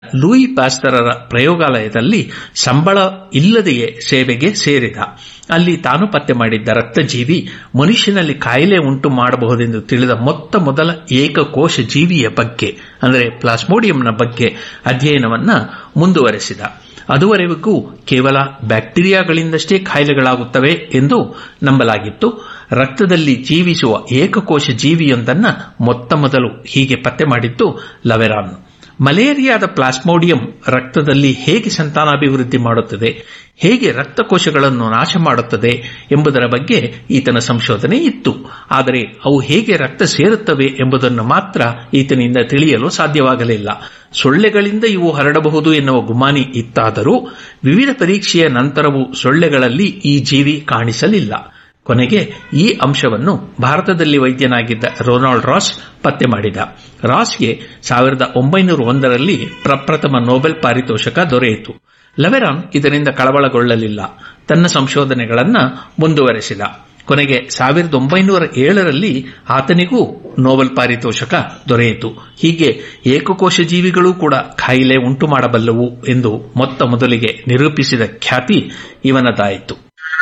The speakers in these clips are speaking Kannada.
ಲೂಯಿ ಪಾಸ್ಟರರ ಪ್ರಯೋಗಾಲಯದಲ್ಲಿ ಸಂಬಳ ಇಲ್ಲದೆಯೇ ಸೇವೆಗೆ ಸೇರಿದ ಅಲ್ಲಿ ತಾನು ಪತ್ತೆ ಮಾಡಿದ್ದ ರಕ್ತಜೀವಿ ಮನುಷ್ಯನಲ್ಲಿ ಕಾಯಿಲೆ ಉಂಟು ಮಾಡಬಹುದೆಂದು ತಿಳಿದ ಮೊತ್ತ ಮೊದಲ ಏಕಕೋಶ ಜೀವಿಯ ಬಗ್ಗೆ ಅಂದರೆ ಪ್ಲಾಸ್ಮೋಡಿಯಂನ ಬಗ್ಗೆ ಅಧ್ಯಯನವನ್ನ ಮುಂದುವರೆಸಿದ ಅದುವರೆಗೂ ಕೇವಲ ಬ್ಯಾಕ್ಟೀರಿಯಾಗಳಿಂದಷ್ಟೇ ಕಾಯಿಲೆಗಳಾಗುತ್ತವೆ ಎಂದು ನಂಬಲಾಗಿತ್ತು ರಕ್ತದಲ್ಲಿ ಜೀವಿಸುವ ಏಕಕೋಶ ಜೀವಿಯೊಂದನ್ನ ಮೊತ್ತ ಮೊದಲು ಹೀಗೆ ಪತ್ತೆ ಮಾಡಿದ್ದು ಲವೆರಾನ್ ಮಲೇರಿಯಾದ ಪ್ಲಾಸ್ಮೋಡಿಯಂ ರಕ್ತದಲ್ಲಿ ಹೇಗೆ ಸಂತಾನಾಭಿವೃದ್ಧಿ ಮಾಡುತ್ತದೆ ಹೇಗೆ ರಕ್ತಕೋಶಗಳನ್ನು ನಾಶ ಮಾಡುತ್ತದೆ ಎಂಬುದರ ಬಗ್ಗೆ ಈತನ ಸಂಶೋಧನೆ ಇತ್ತು ಆದರೆ ಅವು ಹೇಗೆ ರಕ್ತ ಸೇರುತ್ತವೆ ಎಂಬುದನ್ನು ಮಾತ್ರ ಈತನಿಂದ ತಿಳಿಯಲು ಸಾಧ್ಯವಾಗಲಿಲ್ಲ ಸೊಳ್ಳೆಗಳಿಂದ ಇವು ಹರಡಬಹುದು ಎನ್ನುವ ಗುಮಾನಿ ಇತ್ತಾದರೂ ವಿವಿಧ ಪರೀಕ್ಷೆಯ ನಂತರವೂ ಸೊಳ್ಳೆಗಳಲ್ಲಿ ಈ ಜೀವಿ ಕಾಣಿಸಲಿಲ್ಲ ಕೊನೆಗೆ ಈ ಅಂಶವನ್ನು ಭಾರತದಲ್ಲಿ ವೈದ್ಯನಾಗಿದ್ದ ರೊನಾಲ್ಡ್ ರಾಸ್ ಪತ್ತೆ ಮಾಡಿದ ರಾಸ್ಗೆ ಸಾವಿರದ ಒಂಬೈನೂರ ಒಂದರಲ್ಲಿ ಪ್ರಪ್ರಥಮ ನೊಬೆಲ್ ಪಾರಿತೋಷಕ ದೊರೆಯಿತು ಲೆವೆರಾನ್ ಇದರಿಂದ ಕಳವಳಗೊಳ್ಳಲಿಲ್ಲ ತನ್ನ ಸಂಶೋಧನೆಗಳನ್ನ ಮುಂದುವರೆಸಿದ ಕೊನೆಗೆ ಸಾವಿರದ ಒಂಬೈನೂರ ಏಳರಲ್ಲಿ ಆತನಿಗೂ ನೊಬೆಲ್ ಪಾರಿತೋಷಕ ದೊರೆಯಿತು ಹೀಗೆ ಏಕಕೋಶ ಜೀವಿಗಳೂ ಕೂಡ ಕಾಯಿಲೆ ಉಂಟು ಮಾಡಬಲ್ಲವು ಎಂದು ಮೊತ್ತ ಮೊದಲಿಗೆ ನಿರೂಪಿಸಿದ ಖ್ಯಾತಿ ಇವನದಾಯಿತು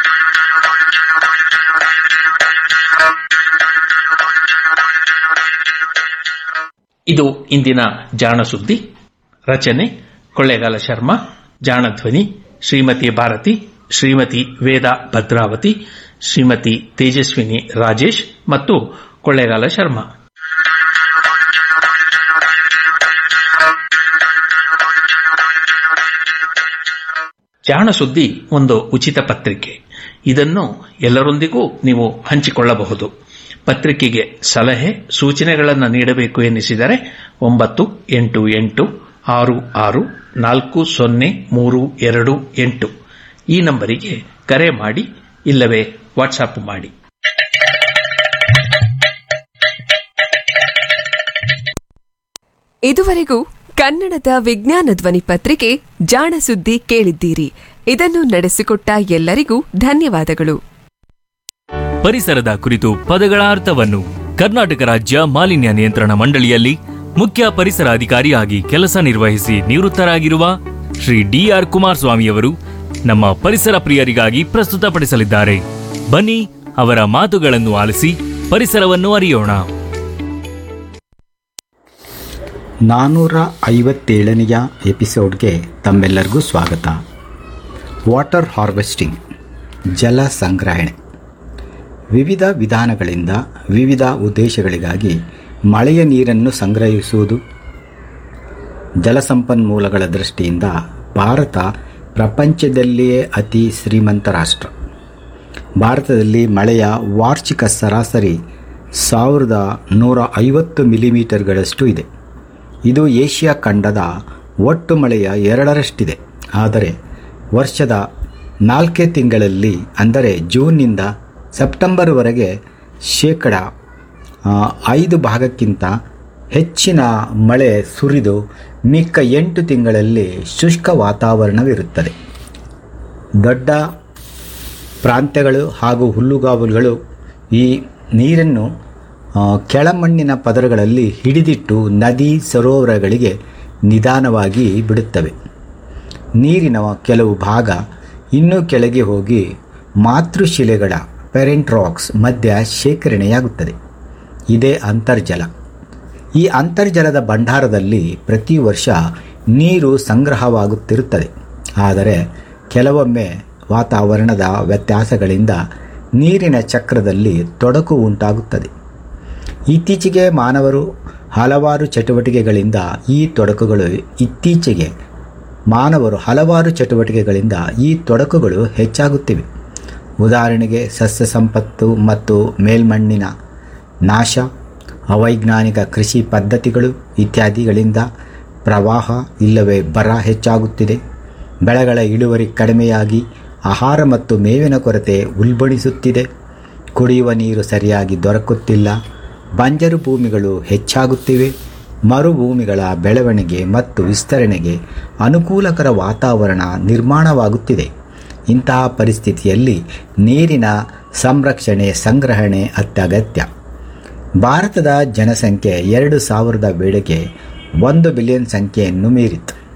ಇದು ಇಂದಿನ ಜಾಣ ಸುದ್ದಿ ರಚನೆ ಕೊಳ್ಳೇಗಾಲ ಶರ್ಮಾ ಜಾಣಧ್ವನಿ ಶ್ರೀಮತಿ ಭಾರತಿ ಶ್ರೀಮತಿ ವೇದಾ ಭದ್ರಾವತಿ ಶ್ರೀಮತಿ ತೇಜಸ್ವಿನಿ ರಾಜೇಶ್ ಮತ್ತು ಕೊಳ್ಳೇಗಾಲ ಶರ್ಮಾ ಜಾಣ ಸುದ್ದಿ ಒಂದು ಉಚಿತ ಪತ್ರಿಕೆ ಇದನ್ನು ಎಲ್ಲರೊಂದಿಗೂ ನೀವು ಹಂಚಿಕೊಳ್ಳಬಹುದು ಪತ್ರಿಕೆಗೆ ಸಲಹೆ ಸೂಚನೆಗಳನ್ನು ನೀಡಬೇಕು ಎನ್ನಿಸಿದರೆ ಒಂಬತ್ತು ಎಂಟು ಎಂಟು ಆರು ಆರು ನಾಲ್ಕು ಸೊನ್ನೆ ಮೂರು ಎರಡು ಎಂಟು ಈ ನಂಬರಿಗೆ ಕರೆ ಮಾಡಿ ಇಲ್ಲವೇ ವಾಟ್ಸಾಪ್ ಮಾಡಿ ಇದುವರೆಗೂ ಕನ್ನಡದ ವಿಜ್ಞಾನ ಧ್ವನಿ ಪತ್ರಿಕೆ ಜಾಣ ಸುದ್ದಿ ಕೇಳಿದ್ದೀರಿ ಇದನ್ನು ನಡೆಸಿಕೊಟ್ಟ ಎಲ್ಲರಿಗೂ ಧನ್ಯವಾದಗಳು ಪರಿಸರದ ಕುರಿತು ಪದಗಳ ಅರ್ಥವನ್ನು ಕರ್ನಾಟಕ ರಾಜ್ಯ ಮಾಲಿನ್ಯ ನಿಯಂತ್ರಣ ಮಂಡಳಿಯಲ್ಲಿ ಮುಖ್ಯ ಪರಿಸರ ಅಧಿಕಾರಿಯಾಗಿ ಕೆಲಸ ನಿರ್ವಹಿಸಿ ನಿವೃತ್ತರಾಗಿರುವ ಶ್ರೀ ಡಿಆರ್ ಕುಮಾರಸ್ವಾಮಿಯವರು ನಮ್ಮ ಪರಿಸರ ಪ್ರಿಯರಿಗಾಗಿ ಪ್ರಸ್ತುತಪಡಿಸಲಿದ್ದಾರೆ ಬನ್ನಿ ಅವರ ಮಾತುಗಳನ್ನು ಆಲಿಸಿ ಪರಿಸರವನ್ನು ಅರಿಯೋಣ ನಾನ್ನೂರ ಐವತ್ತೇಳನೆಯ ಎಪಿಸೋಡ್ಗೆ ತಮ್ಮೆಲ್ಲರಿಗೂ ಸ್ವಾಗತ ವಾಟರ್ ಹಾರ್ವೆಸ್ಟಿಂಗ್ ಜಲ ಸಂಗ್ರಹಣೆ ವಿವಿಧ ವಿಧಾನಗಳಿಂದ ವಿವಿಧ ಉದ್ದೇಶಗಳಿಗಾಗಿ ಮಳೆಯ ನೀರನ್ನು ಸಂಗ್ರಹಿಸುವುದು ಜಲಸಂಪನ್ಮೂಲಗಳ ದೃಷ್ಟಿಯಿಂದ ಭಾರತ ಪ್ರಪಂಚದಲ್ಲಿಯೇ ಅತಿ ಶ್ರೀಮಂತ ರಾಷ್ಟ್ರ ಭಾರತದಲ್ಲಿ ಮಳೆಯ ವಾರ್ಷಿಕ ಸರಾಸರಿ ಸಾವಿರದ ನೂರ ಐವತ್ತು ಮಿಲಿಮೀಟರ್ಗಳಷ್ಟು ಇದೆ ಇದು ಏಷ್ಯಾ ಖಂಡದ ಒಟ್ಟು ಮಳೆಯ ಎರಡರಷ್ಟಿದೆ ಆದರೆ ವರ್ಷದ ನಾಲ್ಕೇ ತಿಂಗಳಲ್ಲಿ ಅಂದರೆ ಜೂನ್ನಿಂದ ಸೆಪ್ಟೆಂಬರ್ವರೆಗೆ ಶೇಕಡ ಆ, ಐದು ಭಾಗಕ್ಕಿಂತ ಹೆಚ್ಚಿನ ಮಳೆ ಸುರಿದು ಮಿಕ್ಕ ಎಂಟು ತಿಂಗಳಲ್ಲಿ ಶುಷ್ಕ ವಾತಾವರಣವಿರುತ್ತದೆ ದೊಡ್ಡ ಪ್ರಾಂತ್ಯಗಳು ಹಾಗೂ ಹುಲ್ಲುಗಾವಲುಗಳು ಈ ನೀರನ್ನು ಆ, ಕೆಳಮಣ್ಣಿನ ಪದರಗಳಲ್ಲಿ ಹಿಡಿದಿಟ್ಟು ನದಿ ಸರೋವರಗಳಿಗೆ ನಿಧಾನವಾಗಿ ಬಿಡುತ್ತವೆ ನೀರಿನ ಕೆಲವು ಭಾಗ ಇನ್ನೂ ಕೆಳಗೆ ಹೋಗಿ ಮಾತೃಶಿಲೆಗಳ ಪೆರೆಂಟ್ ರಾಕ್ಸ್ ಮಧ್ಯ ಶೇಖರಣೆಯಾಗುತ್ತದೆ ಇದೇ ಅಂತರ್ಜಲ ಈ ಅಂತರ್ಜಲದ ಭಂಡಾರದಲ್ಲಿ ಪ್ರತಿ ವರ್ಷ ನೀರು ಸಂಗ್ರಹವಾಗುತ್ತಿರುತ್ತದೆ ಆದರೆ ಕೆಲವೊಮ್ಮೆ ವಾತಾವರಣದ ವ್ಯತ್ಯಾಸಗಳಿಂದ ನೀರಿನ ಚಕ್ರದಲ್ಲಿ ತೊಡಕು ಉಂಟಾಗುತ್ತದೆ ಇತ್ತೀಚೆಗೆ ಮಾನವರು ಹಲವಾರು ಚಟುವಟಿಕೆಗಳಿಂದ ಈ ತೊಡಕುಗಳು ಇತ್ತೀಚೆಗೆ ಮಾನವರು ಹಲವಾರು ಚಟುವಟಿಕೆಗಳಿಂದ ಈ ತೊಡಕುಗಳು ಹೆಚ್ಚಾಗುತ್ತಿವೆ ಉದಾಹರಣೆಗೆ ಸಸ್ಯ ಸಂಪತ್ತು ಮತ್ತು ಮೇಲ್ಮಣ್ಣಿನ ನಾಶ ಅವೈಜ್ಞಾನಿಕ ಕೃಷಿ ಪದ್ಧತಿಗಳು ಇತ್ಯಾದಿಗಳಿಂದ ಪ್ರವಾಹ ಇಲ್ಲವೇ ಬರ ಹೆಚ್ಚಾಗುತ್ತಿದೆ ಬೆಳೆಗಳ ಇಳುವರಿ ಕಡಿಮೆಯಾಗಿ ಆಹಾರ ಮತ್ತು ಮೇವಿನ ಕೊರತೆ ಉಲ್ಬಣಿಸುತ್ತಿದೆ ಕುಡಿಯುವ ನೀರು ಸರಿಯಾಗಿ ದೊರಕುತ್ತಿಲ್ಲ ಬಂಜರು ಭೂಮಿಗಳು ಹೆಚ್ಚಾಗುತ್ತಿವೆ ಮರುಭೂಮಿಗಳ ಬೆಳವಣಿಗೆ ಮತ್ತು ವಿಸ್ತರಣೆಗೆ ಅನುಕೂಲಕರ ವಾತಾವರಣ ನಿರ್ಮಾಣವಾಗುತ್ತಿದೆ ಇಂತಹ ಪರಿಸ್ಥಿತಿಯಲ್ಲಿ ನೀರಿನ ಸಂರಕ್ಷಣೆ ಸಂಗ್ರಹಣೆ ಅತ್ಯಗತ್ಯ ಭಾರತದ ಜನಸಂಖ್ಯೆ ಎರಡು ಸಾವಿರದ ವೇಳೆಗೆ ಒಂದು ಬಿಲಿಯನ್ ಸಂಖ್ಯೆಯನ್ನು ಮೀರಿತು